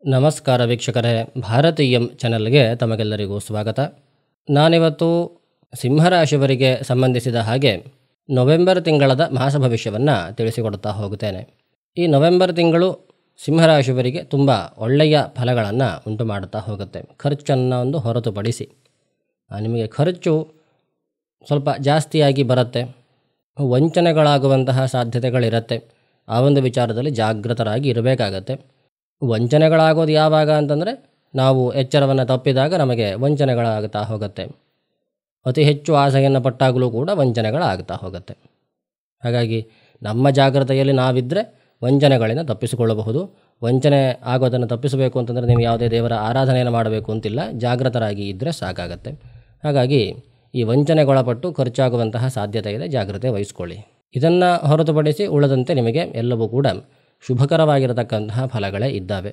ನಮಸ್ಕಾರ ವೀಕ್ಷಕರೇ ಭಾರತೀಯಂ ಚಾನಲ್ಗೆ ತಮಗೆಲ್ಲರಿಗೂ ಸ್ವಾಗತ ನಾನಿವತ್ತು ಸಿಂಹರಾಶಿಯವರಿಗೆ ಸಂಬಂಧಿಸಿದ ಹಾಗೆ ನವೆಂಬರ್ ತಿಂಗಳದ ಮಾಸ ಭವಿಷ್ಯವನ್ನು ತಿಳಿಸಿಕೊಡ್ತಾ ಹೋಗುತ್ತೇನೆ ಈ ನವೆಂಬರ್ ತಿಂಗಳು ಸಿಂಹರಾಶಿಯವರಿಗೆ ತುಂಬ ಒಳ್ಳೆಯ ಫಲಗಳನ್ನು ಉಂಟು ಮಾಡುತ್ತಾ ಹೋಗುತ್ತೆ ಖರ್ಚನ್ನು ಒಂದು ಹೊರತುಪಡಿಸಿ ಆ, ನಿಮಗೆ ಖರ್ಚು ಸ್ವಲ್ಪ ಜಾಸ್ತಿಯಾಗಿ ಬರುತ್ತೆ ವಂಚನೆಗಳಾಗುವಂತಹ ಸಾಧ್ಯತೆಗಳಿರುತ್ತೆ ಆ ಒಂದು ವಿಚಾರದಲ್ಲಿ ಜಾಗೃತರಾಗಿ ಇರಬೇಕಾಗತ್ತೆ ವಂಚನೆಗಳಾಗೋದು ಯಾವಾಗ ಅಂತಂದರೆ ನಾವು ಎಚ್ಚರವನ್ನು ತಪ್ಪಿದಾಗ ನಮಗೆ ವಂಚನೆಗಳಾಗ್ತಾ ಹೋಗುತ್ತೆ ಅತಿ ಹೆಚ್ಚು ಆಸೆಯನ್ನು ಪಟ್ಟಾಗಲೂ ಕೂಡ ವಂಚನೆಗಳಾಗ್ತಾ ಹೋಗುತ್ತೆ ಹಾಗಾಗಿ ನಮ್ಮ ಜಾಗ್ರತೆಯಲ್ಲಿ ನಾವಿದ್ದರೆ ವಂಚನೆಗಳಿಂದ ತಪ್ಪಿಸಿಕೊಳ್ಳಬಹುದು ವಂಚನೆ ಆಗೋದನ್ನು ತಪ್ಪಿಸಬೇಕು ಅಂತಂದರೆ ನೀವು ಯಾವುದೇ ದೇವರ ಆರಾಧನೆಯನ್ನು ಮಾಡಬೇಕು ಅಂತಿಲ್ಲ ಜಾಗೃತರಾಗಿ ಇದ್ದರೆ ಸಾಕಾಗತ್ತೆ ಹಾಗಾಗಿ ಈ ವಂಚನೆಗೊಳಪಟ್ಟು ಖರ್ಚಾಗುವಂತಹ ಸಾಧ್ಯತೆ ಇದೆ ಜಾಗ್ರತೆ ವಹಿಸ್ಕೊಳ್ಳಿ ಇದನ್ನು ಹೊರತುಪಡಿಸಿ ಉಳಿದಂತೆ ನಿಮಗೆ ಎಲ್ಲವೂ ಕೂಡ ಶುಭಕರವಾಗಿರತಕ್ಕಂತಹ ಫಲಗಳೇ ಇದ್ದಾವೆ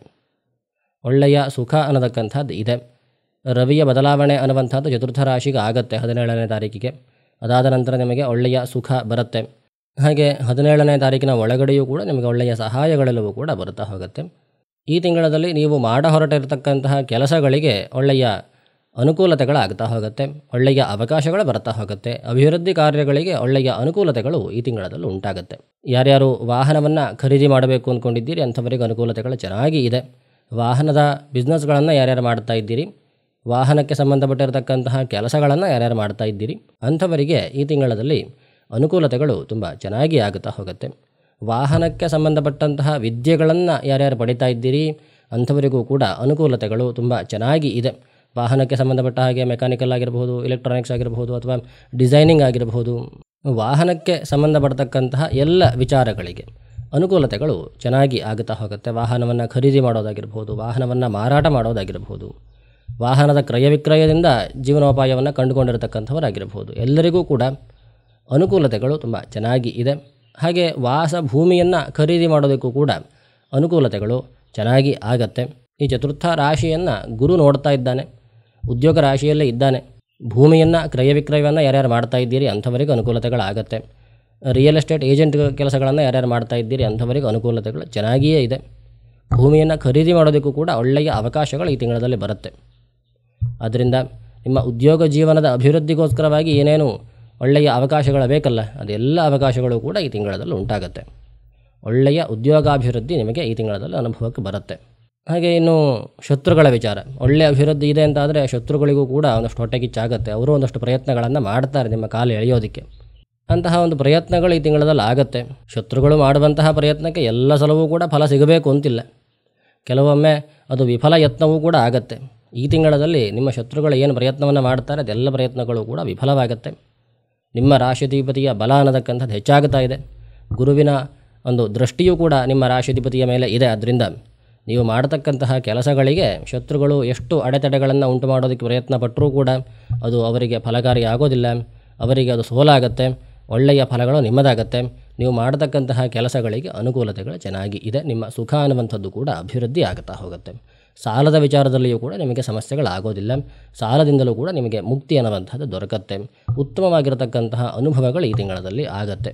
ಒಳ್ಳೆಯ ಸುಖ ಅನ್ನತಕ್ಕಂಥದ್ದು ಇದೆ ರವಿಯ ಬದಲಾವಣೆ ಅನ್ನುವಂಥದ್ದು ಚತುರ್ಥ ರಾಶಿಗೆ ಆಗತ್ತೆ ಹದಿನೇಳನೇ ತಾರೀಕಿಗೆ ಅದಾದ ನಂತರ ನಿಮಗೆ ಒಳ್ಳೆಯ ಸುಖ ಬರುತ್ತೆ ಹಾಗೆ ಹದಿನೇಳನೇ ತಾರೀಕಿನ ಒಳಗಡೆಯೂ ಕೂಡ ನಿಮಗೆ ಒಳ್ಳೆಯ ಸಹಾಯಗಳೆಲ್ಲವೂ ಕೂಡ ಬರುತ್ತಾ ಹೋಗುತ್ತೆ ಈ ತಿಂಗಳಲ್ಲಿ ನೀವು ಮಾಡ ಹೊರಟಿರತಕ್ಕಂತಹ ಕೆಲಸಗಳಿಗೆ ಒಳ್ಳೆಯ ಅನುಕೂಲತೆಗಳಾಗ್ತಾ ಹೋಗುತ್ತೆ ಒಳ್ಳೆಯ ಅವಕಾಶಗಳು ಬರ್ತಾ ಹೋಗುತ್ತೆ ಅಭಿವೃದ್ಧಿ ಕಾರ್ಯಗಳಿಗೆ ಒಳ್ಳೆಯ ಅನುಕೂಲತೆಗಳು ಈ ತಿಂಗಳಲ್ಲಿ ಉಂಟಾಗುತ್ತೆ ಯಾರ್ಯಾರು ವಾಹನವನ್ನು ಖರೀದಿ ಮಾಡಬೇಕು ಅಂದ್ಕೊಂಡಿದ್ದೀರಿ ಅಂಥವರಿಗೆ ಅನುಕೂಲತೆಗಳು ಚೆನ್ನಾಗಿ ಇದೆ ವಾಹನದ ಬಿಸ್ನೆಸ್ಗಳನ್ನು ಯಾರ್ಯಾರು ಮಾಡ್ತಾ ಇದ್ದೀರಿ ವಾಹನಕ್ಕೆ ಸಂಬಂಧಪಟ್ಟಿರತಕ್ಕಂತಹ ಕೆಲಸಗಳನ್ನು ಯಾರ್ಯಾರು ಮಾಡ್ತಾ ಇದ್ದೀರಿ ಅಂಥವರಿಗೆ ಈ ತಿಂಗಳಲ್ಲಿ ಅನುಕೂಲತೆಗಳು ತುಂಬ ಚೆನ್ನಾಗಿ ಆಗುತ್ತಾ ಹೋಗುತ್ತೆ ವಾಹನಕ್ಕೆ ಸಂಬಂಧಪಟ್ಟಂತಹ ವಿದ್ಯೆಗಳನ್ನು ಯಾರ್ಯಾರು ಪಡಿತಾ ಇದ್ದೀರಿ ಅಂಥವರಿಗೂ ಕೂಡ ಅನುಕೂಲತೆಗಳು ತುಂಬ ಚೆನ್ನಾಗಿ ಇದೆ ವಾಹನಕ್ಕೆ ಸಂಬಂಧಪಟ್ಟ ಹಾಗೆ ಮೆಕ್ಯಾನಿಕಲ್ ಆಗಿರಬಹುದು ಎಲೆಕ್ಟ್ರಾನಿಕ್ಸ್ ಆಗಿರಬಹುದು ಅಥವಾ ಡಿಸೈನಿಂಗ್ ಆಗಿರಬಹುದು ವಾಹನಕ್ಕೆ ಸಂಬಂಧಪಡ್ತಕ್ಕಂತಹ ಎಲ್ಲ ವಿಚಾರಗಳಿಗೆ ಅನುಕೂಲತೆಗಳು ಚೆನ್ನಾಗಿ ಆಗುತ್ತಾ ಹೋಗುತ್ತೆ ವಾಹನವನ್ನು ಖರೀದಿ ಮಾಡೋದಾಗಿರ್ಬೋದು ವಾಹನವನ್ನು ಮಾರಾಟ ಮಾಡೋದಾಗಿರ್ಬೋದು ವಾಹನದ ಕ್ರಯ ವಿಕ್ರಯದಿಂದ ಜೀವನೋಪಾಯವನ್ನು ಕಂಡುಕೊಂಡಿರತಕ್ಕಂಥವರಾಗಿರ್ಬೋದು ಎಲ್ಲರಿಗೂ ಕೂಡ ಅನುಕೂಲತೆಗಳು ತುಂಬ ಚೆನ್ನಾಗಿ ಇದೆ ಹಾಗೆ ವಾಸ ಭೂಮಿಯನ್ನು ಖರೀದಿ ಮಾಡೋದಕ್ಕೂ ಕೂಡ ಅನುಕೂಲತೆಗಳು ಚೆನ್ನಾಗಿ ಆಗತ್ತೆ ಈ ಚತುರ್ಥ ರಾಶಿಯನ್ನು ಗುರು ನೋಡ್ತಾ ಇದ್ದಾನೆ ಉದ್ಯೋಗ ರಾಶಿಯಲ್ಲೇ ಇದ್ದಾನೆ ಭೂಮಿಯನ್ನು ಕ್ರಯ ವಿಕ್ರಯವನ್ನು ಯಾರ್ಯಾರು ಮಾಡ್ತಾ ಇದ್ದೀರಿ ಅಂಥವರಿಗೆ ಅನುಕೂಲತೆಗಳಾಗತ್ತೆ ರಿಯಲ್ ಎಸ್ಟೇಟ್ ಏಜೆಂಟ್ ಕೆಲಸಗಳನ್ನು ಯಾರ್ಯಾರು ಮಾಡ್ತಾ ಇದ್ದೀರಿ ಅಂಥವರಿಗೆ ಅನುಕೂಲತೆಗಳು ಚೆನ್ನಾಗಿಯೇ ಇದೆ ಭೂಮಿಯನ್ನು ಖರೀದಿ ಮಾಡೋದಕ್ಕೂ ಕೂಡ ಒಳ್ಳೆಯ ಅವಕಾಶಗಳು ಈ ತಿಂಗಳಲ್ಲಿ ಬರುತ್ತೆ ಆದ್ದರಿಂದ ನಿಮ್ಮ ಉದ್ಯೋಗ ಜೀವನದ ಅಭಿವೃದ್ಧಿಗೋಸ್ಕರವಾಗಿ ಏನೇನು ಒಳ್ಳೆಯ ಅವಕಾಶಗಳು ಬೇಕಲ್ಲ ಅದೆಲ್ಲ ಅವಕಾಶಗಳು ಕೂಡ ಈ ತಿಂಗಳಲ್ಲಿ ಉಂಟಾಗುತ್ತೆ ಒಳ್ಳೆಯ ಉದ್ಯೋಗಾಭಿವೃದ್ಧಿ ನಿಮಗೆ ಈ ತಿಂಗಳಲ್ಲಿ ಅನುಭವಕ್ಕೆ ಬರುತ್ತೆ ಹಾಗೆ ಇನ್ನು ಶತ್ರುಗಳ ವಿಚಾರ ಒಳ್ಳೆಯ ಅಭಿವೃದ್ಧಿ ಇದೆ ಅಂತಾದರೆ ಶತ್ರುಗಳಿಗೂ ಕೂಡ ಒಂದಷ್ಟು ಹೊಟ್ಟೆಕಿಚ್ಚಾಗತ್ತೆ ಅವರು ಒಂದಷ್ಟು ಪ್ರಯತ್ನಗಳನ್ನು ಮಾಡ್ತಾರೆ ನಿಮ್ಮ ಕಾಲು ಎಳೆಯೋದಕ್ಕೆ ಅಂತಹ ಒಂದು ಪ್ರಯತ್ನಗಳು ಈ ತಿಂಗಳಲ್ಲಿ ಆಗತ್ತೆ ಶತ್ರುಗಳು ಮಾಡುವಂತಹ ಪ್ರಯತ್ನಕ್ಕೆ ಎಲ್ಲ ಸಲವೂ ಕೂಡ ಫಲ ಸಿಗಬೇಕು ಅಂತಿಲ್ಲ ಕೆಲವೊಮ್ಮೆ ಅದು ವಿಫಲ ಯತ್ನವೂ ಕೂಡ ಆಗತ್ತೆ ಈ ತಿಂಗಳಲ್ಲಿ ನಿಮ್ಮ ಶತ್ರುಗಳು ಏನು ಪ್ರಯತ್ನವನ್ನು ಮಾಡ್ತಾರೆ ಅದೆಲ್ಲ ಪ್ರಯತ್ನಗಳು ಕೂಡ ವಿಫಲವಾಗತ್ತೆ ನಿಮ್ಮ ರಾಶಿಧಿಪತಿಯ ಬಲ ಅನ್ನತಕ್ಕಂಥದ್ದು ಹೆಚ್ಚಾಗುತ್ತಾ ಇದೆ ಗುರುವಿನ ಒಂದು ದೃಷ್ಟಿಯೂ ಕೂಡ ನಿಮ್ಮ ರಾಶಿಧಿಪತಿಯ ಮೇಲೆ ಇದೆ ಅದರಿಂದ ನೀವು ಮಾಡತಕ್ಕಂತಹ ಕೆಲಸಗಳಿಗೆ ಶತ್ರುಗಳು ಎಷ್ಟು ಅಡೆತಡೆಗಳನ್ನು ಉಂಟು ಮಾಡೋದಕ್ಕೆ ಪ್ರಯತ್ನ ಪಟ್ಟರೂ ಕೂಡ ಅದು ಅವರಿಗೆ ಫಲಕಾರಿ ಆಗೋದಿಲ್ಲ ಅವರಿಗೆ ಅದು ಸೋಲಾಗತ್ತೆ ಒಳ್ಳೆಯ ಫಲಗಳು ನಿಮ್ಮದಾಗತ್ತೆ ನೀವು ಮಾಡತಕ್ಕಂತಹ ಕೆಲಸಗಳಿಗೆ ಅನುಕೂಲತೆಗಳು ಚೆನ್ನಾಗಿ ಇದೆ ನಿಮ್ಮ ಸುಖ ಅನ್ನುವಂಥದ್ದು ಕೂಡ ಅಭಿವೃದ್ಧಿ ಆಗುತ್ತಾ ಹೋಗುತ್ತೆ ಸಾಲದ ವಿಚಾರದಲ್ಲಿಯೂ ಕೂಡ ನಿಮಗೆ ಸಮಸ್ಯೆಗಳಾಗೋದಿಲ್ಲ ಸಾಲದಿಂದಲೂ ಕೂಡ ನಿಮಗೆ ಮುಕ್ತಿ ಅನ್ನುವಂಥದ್ದು ದೊರಕತ್ತೆ ಉತ್ತಮವಾಗಿರತಕ್ಕಂತಹ ಅನುಭವಗಳು ಈ ತಿಂಗಳಲ್ಲಿ ಆಗತ್ತೆ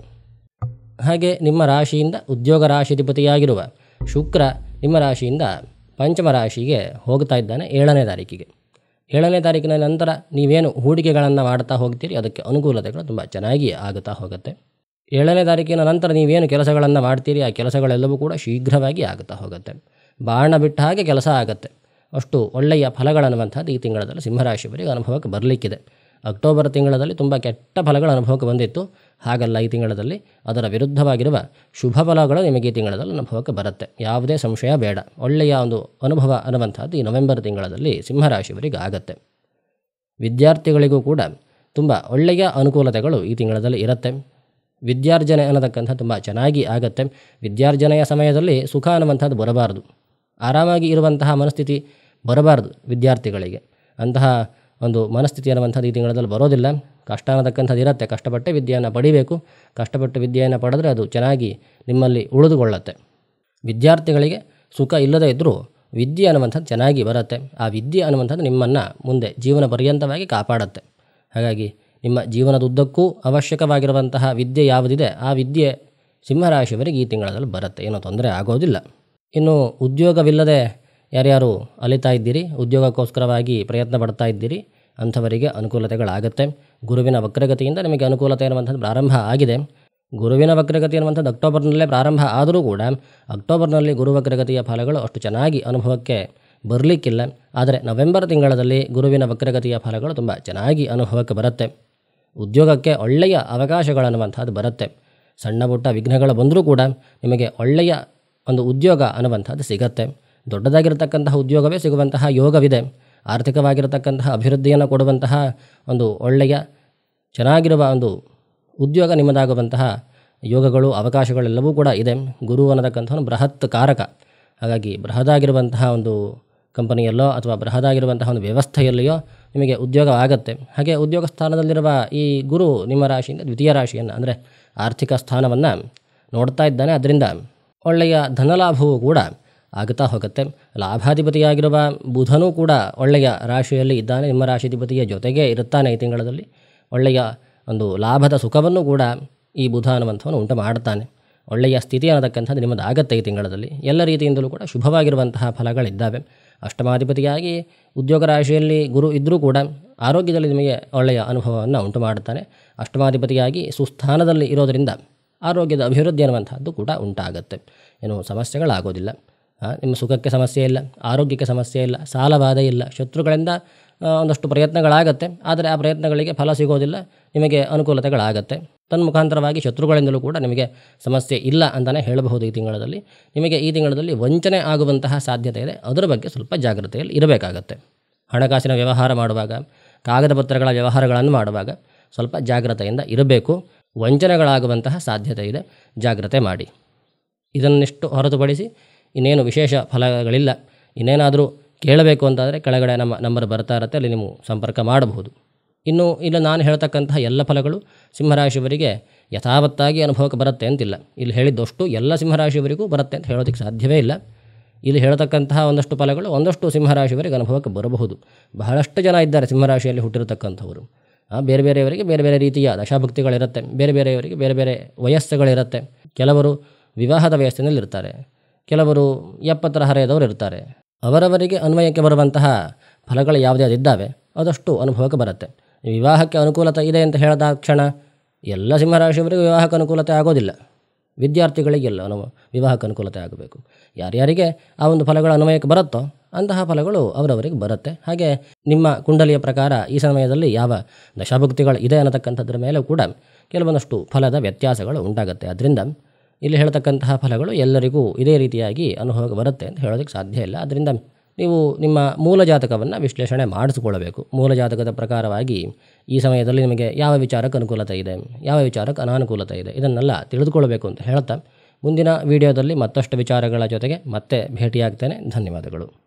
ಹಾಗೆ ನಿಮ್ಮ ರಾಶಿಯಿಂದ ಉದ್ಯೋಗ ರಾಶಿಧಿಪತಿಯಾಗಿರುವ ಶುಕ್ರ ನಿಮ್ಮ ರಾಶಿಯಿಂದ ಪಂಚಮ ರಾಶಿಗೆ ಹೋಗ್ತಾ ಇದ್ದಾನೆ ಏಳನೇ ತಾರೀಕಿಗೆ ಏಳನೇ ತಾರೀಕಿನ ನಂತರ ನೀವೇನು ಹೂಡಿಕೆಗಳನ್ನು ಮಾಡ್ತಾ ಹೋಗ್ತೀರಿ ಅದಕ್ಕೆ ಅನುಕೂಲತೆಗಳು ತುಂಬ ಚೆನ್ನಾಗಿ ಆಗುತ್ತಾ ಹೋಗುತ್ತೆ ಏಳನೇ ತಾರೀಕಿನ ನಂತರ ನೀವೇನು ಕೆಲಸಗಳನ್ನು ಮಾಡ್ತೀರಿ ಆ ಕೆಲಸಗಳೆಲ್ಲವೂ ಕೂಡ ಶೀಘ್ರವಾಗಿ ಆಗುತ್ತಾ ಹೋಗುತ್ತೆ ಬಾಣ ಬಿಟ್ಟ ಹಾಗೆ ಕೆಲಸ ಆಗುತ್ತೆ ಅಷ್ಟು ಒಳ್ಳೆಯ ಫಲಗಳನ್ನುವಂಥದ್ದು ಈ ತಿಂಗಳಲ್ಲಿ ಸಿಂಹರಾಶಿಯವರಿಗೆ ಅನುಭವಕ್ಕೆ ಬರಲಿಕ್ಕಿದೆ ಅಕ್ಟೋಬರ್ ತಿಂಗಳಲ್ಲಿ ತುಂಬ ಕೆಟ್ಟ ಫಲಗಳು ಅನುಭವಕ್ಕೆ ಬಂದಿತ್ತು ಹಾಗಲ್ಲ ಈ ತಿಂಗಳಲ್ಲಿ ಅದರ ವಿರುದ್ಧವಾಗಿರುವ ಶುಭ ಫಲಗಳು ನಿಮಗೆ ಈ ತಿಂಗಳಲ್ಲಿ ಅನುಭವಕ್ಕೆ ಬರುತ್ತೆ ಯಾವುದೇ ಸಂಶಯ ಬೇಡ ಒಳ್ಳೆಯ ಒಂದು ಅನುಭವ ಅನ್ನುವಂಥದ್ದು ಈ ನವೆಂಬರ್ ತಿಂಗಳಲ್ಲಿ ಸಿಂಹರಾಶಿಯವರಿಗೆ ಆಗತ್ತೆ ವಿದ್ಯಾರ್ಥಿಗಳಿಗೂ ಕೂಡ ತುಂಬ ಒಳ್ಳೆಯ ಅನುಕೂಲತೆಗಳು ಈ ತಿಂಗಳಲ್ಲಿ ಇರುತ್ತೆ ವಿದ್ಯಾರ್ಜನೆ ಅನ್ನತಕ್ಕಂಥ ತುಂಬ ಚೆನ್ನಾಗಿ ಆಗತ್ತೆ ವಿದ್ಯಾರ್ಜನೆಯ ಸಮಯದಲ್ಲಿ ಸುಖ ಅನ್ನುವಂಥದ್ದು ಬರಬಾರದು ಆರಾಮಾಗಿ ಇರುವಂತಹ ಮನಸ್ಥಿತಿ ಬರಬಾರದು ವಿದ್ಯಾರ್ಥಿಗಳಿಗೆ ಅಂತಹ ಒಂದು ಮನಸ್ಥಿತಿ ಅನ್ನುವಂಥದ್ದು ಈ ತಿಂಗಳಲ್ಲಿ ಬರೋದಿಲ್ಲ ಕಷ್ಟ ಅನ್ನತಕ್ಕಂಥದ್ದು ಇರುತ್ತೆ ಕಷ್ಟಪಟ್ಟೆ ವಿದ್ಯೆಯನ್ನು ಪಡಿಬೇಕು ಕಷ್ಟಪಟ್ಟು ವಿದ್ಯೆಯನ್ನು ಪಡೆದ್ರೆ ಅದು ಚೆನ್ನಾಗಿ ನಿಮ್ಮಲ್ಲಿ ಉಳಿದುಕೊಳ್ಳುತ್ತೆ ವಿದ್ಯಾರ್ಥಿಗಳಿಗೆ ಸುಖ ಇಲ್ಲದೇ ಇದ್ದರೂ ವಿದ್ಯೆ ಅನ್ನುವಂಥದ್ದು ಚೆನ್ನಾಗಿ ಬರುತ್ತೆ ಆ ವಿದ್ಯೆ ಅನ್ನುವಂಥದ್ದು ನಿಮ್ಮನ್ನು ಮುಂದೆ ಜೀವನ ಪರ್ಯಂತವಾಗಿ ಕಾಪಾಡುತ್ತೆ ಹಾಗಾಗಿ ನಿಮ್ಮ ಜೀವನದುದ್ದಕ್ಕೂ ಅವಶ್ಯಕವಾಗಿರುವಂತಹ ವಿದ್ಯೆ ಯಾವುದಿದೆ ಆ ವಿದ್ಯೆ ಸಿಂಹರಾಶಿಯವರಿಗೆ ಈ ತಿಂಗಳಲ್ಲಿ ಬರುತ್ತೆ ಏನೋ ತೊಂದರೆ ಆಗೋದಿಲ್ಲ ಇನ್ನು ಉದ್ಯೋಗವಿಲ್ಲದೆ ಯಾರ್ಯಾರು ಅಲಿತಾ ಇದ್ದೀರಿ ಉದ್ಯೋಗಕ್ಕೋಸ್ಕರವಾಗಿ ಪ್ರಯತ್ನ ಪಡ್ತಾ ಇದ್ದೀರಿ ಅಂಥವರಿಗೆ ಅನುಕೂಲತೆಗಳಾಗುತ್ತೆ ಗುರುವಿನ ವಕ್ರಗತಿಯಿಂದ ನಿಮಗೆ ಅನುಕೂಲತೆ ಅನ್ನುವಂಥದ್ದು ಪ್ರಾರಂಭ ಆಗಿದೆ ಗುರುವಿನ ವಕ್ರಗತಿ ಅನ್ನುವಂಥದ್ದು ಅಕ್ಟೋಬರ್ನಲ್ಲೇ ಪ್ರಾರಂಭ ಆದರೂ ಕೂಡ ಅಕ್ಟೋಬರ್ನಲ್ಲಿ ಗುರು ವಕ್ರಗತಿಯ ಫಲಗಳು ಅಷ್ಟು ಚೆನ್ನಾಗಿ ಅನುಭವಕ್ಕೆ ಬರಲಿಕ್ಕಿಲ್ಲ ಆದರೆ ನವೆಂಬರ್ ತಿಂಗಳಲ್ಲಿ ಗುರುವಿನ ವಕ್ರಗತಿಯ ಫಲಗಳು ತುಂಬ ಚೆನ್ನಾಗಿ ಅನುಭವಕ್ಕೆ ಬರುತ್ತೆ ಉದ್ಯೋಗಕ್ಕೆ ಒಳ್ಳೆಯ ಅವಕಾಶಗಳನ್ನುವಂಥದ್ದು ಬರುತ್ತೆ ಸಣ್ಣ ಪುಟ್ಟ ವಿಘ್ನಗಳು ಬಂದರೂ ಕೂಡ ನಿಮಗೆ ಒಳ್ಳೆಯ ಒಂದು ಉದ್ಯೋಗ ಅನ್ನುವಂಥದ್ದು ಸಿಗತ್ತೆ ದೊಡ್ಡದಾಗಿರತಕ್ಕಂತಹ ಉದ್ಯೋಗವೇ ಸಿಗುವಂತಹ ಯೋಗವಿದೆ ಆರ್ಥಿಕವಾಗಿರತಕ್ಕಂತಹ ಅಭಿವೃದ್ಧಿಯನ್ನು ಕೊಡುವಂತಹ ಒಂದು ಒಳ್ಳೆಯ ಚೆನ್ನಾಗಿರುವ ಒಂದು ಉದ್ಯೋಗ ನಿಮ್ಮದಾಗುವಂತಹ ಯೋಗಗಳು ಅವಕಾಶಗಳೆಲ್ಲವೂ ಕೂಡ ಇದೆ ಗುರು ಅನ್ನತಕ್ಕಂಥ ಬೃಹತ್ ಕಾರಕ ಹಾಗಾಗಿ ಬೃಹದಾಗಿರುವಂತಹ ಒಂದು ಕಂಪನಿಯಲ್ಲೋ ಅಥವಾ ಬೃಹದಾಗಿರುವಂತಹ ಒಂದು ವ್ಯವಸ್ಥೆಯಲ್ಲಿಯೋ ನಿಮಗೆ ಉದ್ಯೋಗ ಆಗತ್ತೆ ಹಾಗೆ ಉದ್ಯೋಗ ಸ್ಥಾನದಲ್ಲಿರುವ ಈ ಗುರು ನಿಮ್ಮ ರಾಶಿಯಿಂದ ದ್ವಿತೀಯ ರಾಶಿಯನ್ನು ಅಂದರೆ ಆರ್ಥಿಕ ಸ್ಥಾನವನ್ನು ನೋಡ್ತಾ ಇದ್ದಾನೆ ಅದರಿಂದ ಒಳ್ಳೆಯ ಧನಲಾಭವೂ ಕೂಡ ಆಗುತ್ತಾ ಹೋಗುತ್ತೆ ಲಾಭಾಧಿಪತಿಯಾಗಿರುವ ಬುಧನೂ ಕೂಡ ಒಳ್ಳೆಯ ರಾಶಿಯಲ್ಲಿ ಇದ್ದಾನೆ ನಿಮ್ಮ ರಾಶಿಧಿಪತಿಯ ಜೊತೆಗೇ ಇರುತ್ತಾನೆ ಈ ತಿಂಗಳಲ್ಲಿ ಒಳ್ಳೆಯ ಒಂದು ಲಾಭದ ಸುಖವನ್ನು ಕೂಡ ಈ ಬುಧ ಅನ್ನುವಂಥವನು ಉಂಟು ಮಾಡ್ತಾನೆ ಒಳ್ಳೆಯ ಸ್ಥಿತಿ ಅನ್ನತಕ್ಕಂಥದ್ದು ನಿಮ್ಮದು ಆಗತ್ತೆ ಈ ತಿಂಗಳಲ್ಲಿ ಎಲ್ಲ ರೀತಿಯಿಂದಲೂ ಕೂಡ ಶುಭವಾಗಿರುವಂತಹ ಫಲಗಳಿದ್ದಾವೆ ಅಷ್ಟಮಾಧಿಪತಿಯಾಗಿ ಉದ್ಯೋಗ ರಾಶಿಯಲ್ಲಿ ಗುರು ಇದ್ದರೂ ಕೂಡ ಆರೋಗ್ಯದಲ್ಲಿ ನಿಮಗೆ ಒಳ್ಳೆಯ ಅನುಭವವನ್ನು ಉಂಟು ಮಾಡುತ್ತಾನೆ ಅಷ್ಟಮಾಧಿಪತಿಯಾಗಿ ಸುಸ್ಥಾನದಲ್ಲಿ ಇರೋದರಿಂದ ಆರೋಗ್ಯದ ಅಭಿವೃದ್ಧಿ ಅನ್ನುವಂಥದ್ದು ಕೂಡ ಉಂಟಾಗುತ್ತೆ ಏನು ಸಮಸ್ಯೆಗಳಾಗೋದಿಲ್ಲ ಆ, ನಿಮ್ಮ ಸುಖಕ್ಕೆ ಸಮಸ್ಯೆ ಇಲ್ಲ ಆರೋಗ್ಯಕ್ಕೆ ಸಮಸ್ಯೆ ಇಲ್ಲ ಸಾಲಬಾಧೆ ಇಲ್ಲ ಶತ್ರುಗಳಿಂದ ಆ, ಒಂದಷ್ಟು ಪ್ರಯತ್ನಗಳಾಗತ್ತೆ ಆದರೆ ಆ ಪ್ರಯತ್ನಗಳಿಗೆ ಫಲ ಸಿಗೋದಿಲ್ಲ ನಿಮಗೆ ಅನುಕೂಲತೆಗಳಾಗತ್ತೆ ತನ್ಮುಖಾಂತರವಾಗಿ ಶತ್ರುಗಳಿಂದಲೂ ಕೂಡ ನಿಮಗೆ ಸಮಸ್ಯೆ ಇಲ್ಲ ಅಂತಲೇ ಹೇಳಬಹುದು ಈ ತಿಂಗಳಲ್ಲಿ ನಿಮಗೆ ಈ ತಿಂಗಳಲ್ಲಿ ವಂಚನೆ ಆಗುವಂತಹ ಸಾಧ್ಯತೆ ಇದೆ ಅದರ ಬಗ್ಗೆ ಸ್ವಲ್ಪ ಜಾಗ್ರತೆಯಲ್ಲಿ ಇರಬೇಕಾಗತ್ತೆ ಹಣಕಾಸಿನ ವ್ಯವಹಾರ ಮಾಡುವಾಗ ಕಾಗದ ಪತ್ರಗಳ ವ್ಯವಹಾರಗಳನ್ನು ಮಾಡುವಾಗ ಸ್ವಲ್ಪ ಜಾಗ್ರತೆಯಿಂದ ಇರಬೇಕು ವಂಚನೆಗಳಾಗುವಂತಹ ಸಾಧ್ಯತೆ ಇದೆ ಜಾಗ್ರತೆ ಮಾಡಿ ಇದನ್ನಿಷ್ಟು ಹೊರತುಪಡಿಸಿ ಇನ್ನೇನು ವಿಶೇಷ ಫಲಗಳಿಲ್ಲ ಇನ್ನೇನಾದರೂ ಕೇಳಬೇಕು ಅಂತಾದರೆ ಕೆಳಗಡೆ ನಮ್ಮ ನಂಬರ್ ಬರ್ತಾ ಇರುತ್ತೆ ಅಲ್ಲಿ ನೀವು ಸಂಪರ್ಕ ಮಾಡಬಹುದು ಇನ್ನು ಇಲ್ಲಿ ನಾನು ಹೇಳ್ತಕ್ಕಂತಹ ಎಲ್ಲ ಫಲಗಳು ಸಿಂಹರಾಶಿಯವರಿಗೆ ಯಥಾವತ್ತಾಗಿ ಅನುಭವಕ್ಕೆ ಬರುತ್ತೆ ಅಂತಿಲ್ಲ ಇಲ್ಲಿ ಹೇಳಿದ್ದಷ್ಟು ಎಲ್ಲ ಸಿಂಹರಾಶಿಯವರಿಗೂ ಬರುತ್ತೆ ಅಂತ ಹೇಳೋದಕ್ಕೆ ಸಾಧ್ಯವೇ ಇಲ್ಲ ಇಲ್ಲಿ ಹೇಳ್ತಕ್ಕಂತಹ ಒಂದಷ್ಟು ಫಲಗಳು ಒಂದಷ್ಟು ಸಿಂಹರಾಶಿಯವರಿಗೆ ಅನುಭವಕ್ಕೆ ಬರಬಹುದು ಬಹಳಷ್ಟು ಜನ ಇದ್ದಾರೆ ಸಿಂಹರಾಶಿಯಲ್ಲಿ ಹುಟ್ಟಿರತಕ್ಕಂಥವರು ಆ, ಬೇರೆ ಬೇರೆಯವರಿಗೆ ಬೇರೆ ಬೇರೆ ರೀತಿಯ ದಶಾಭಕ್ತಿಗಳಿರುತ್ತೆ ಬೇರೆ ಬೇರೆಯವರಿಗೆ ಬೇರೆ ಬೇರೆ ವಯಸ್ಸುಗಳಿರುತ್ತೆ ಕೆಲವರು ವಿವಾಹದ ವಯಸ್ಸಿನಲ್ಲಿರ್ತಾರೆ ಕೆಲವರು ಎಪ್ಪತ್ತರ ಹರೆಯದವರು ಇರ್ತಾರೆ ಅವರವರಿಗೆ ಅನ್ವಯಕ್ಕೆ ಬರುವಂತಹ ಫಲಗಳು ಯಾವುದ್ಯಾವುದಿದ್ದಾವೆ ಅದಷ್ಟು ಅನುಭವಕ್ಕೆ ಬರುತ್ತೆ ವಿವಾಹಕ್ಕೆ ಅನುಕೂಲತೆ ಇದೆ ಅಂತ ಹೇಳಿದ ಕ್ಷಣ ಎಲ್ಲ ಸಿಂಹರಾಶಿಯವರಿಗೂ ವಿವಾಹಕ್ಕೆ ಅನುಕೂಲತೆ ಆಗೋದಿಲ್ಲ ವಿದ್ಯಾರ್ಥಿಗಳಿಗೆಲ್ಲ ಅನು ವಿವಾಹಕ್ಕೆ ಅನುಕೂಲತೆ ಆಗಬೇಕು ಯಾರ್ಯಾರಿಗೆ ಆ ಒಂದು ಫಲಗಳು ಅನ್ವಯಕ್ಕೆ ಬರುತ್ತೋ ಅಂತಹ ಫಲಗಳು ಅವರವರಿಗೆ ಬರುತ್ತೆ ಹಾಗೆ ನಿಮ್ಮ ಕುಂಡಲಿಯ ಪ್ರಕಾರ ಈ ಸಮಯದಲ್ಲಿ ಯಾವ ದಶಾಭುಕ್ತಿಗಳು ಇದೆ ಅನ್ನತಕ್ಕಂಥದ್ರ ಮೇಲೆ ಕೂಡ ಕೆಲವೊಂದಷ್ಟು ಫಲದ ವ್ಯತ್ಯಾಸಗಳು ಉಂಟಾಗುತ್ತೆ ಅದರಿಂದ ಇಲ್ಲಿ ಹೇಳ್ತಕ್ಕಂತಹ ಫಲಗಳು ಎಲ್ಲರಿಗೂ ಇದೇ ರೀತಿಯಾಗಿ ಅನುಭವಕ್ಕೆ ಬರುತ್ತೆ ಅಂತ ಹೇಳೋದಕ್ಕೆ ಸಾಧ್ಯ ಇಲ್ಲ ಅದರಿಂದ ನೀವು ನಿಮ್ಮ ಮೂಲ ಜಾತಕವನ್ನು ವಿಶ್ಲೇಷಣೆ ಮಾಡಿಸಿಕೊಳ್ಳಬೇಕು ಮೂಲ ಜಾತಕದ ಪ್ರಕಾರವಾಗಿ ಈ ಸಮಯದಲ್ಲಿ ನಿಮಗೆ ಯಾವ ವಿಚಾರಕ್ಕೆ ಅನುಕೂಲತೆ ಇದೆ ಯಾವ ವಿಚಾರಕ್ಕೆ ಅನಾನುಕೂಲತೆ ಇದೆ ಇದನ್ನೆಲ್ಲ ತಿಳಿದುಕೊಳ್ಳಬೇಕು ಅಂತ ಹೇಳ್ತಾ ಮುಂದಿನ ವಿಡಿಯೋದಲ್ಲಿ ಮತ್ತಷ್ಟು ವಿಚಾರಗಳ ಜೊತೆಗೆ ಮತ್ತೆ ಭೇಟಿಯಾಗ್ತೇನೆ ಧನ್ಯವಾದಗಳು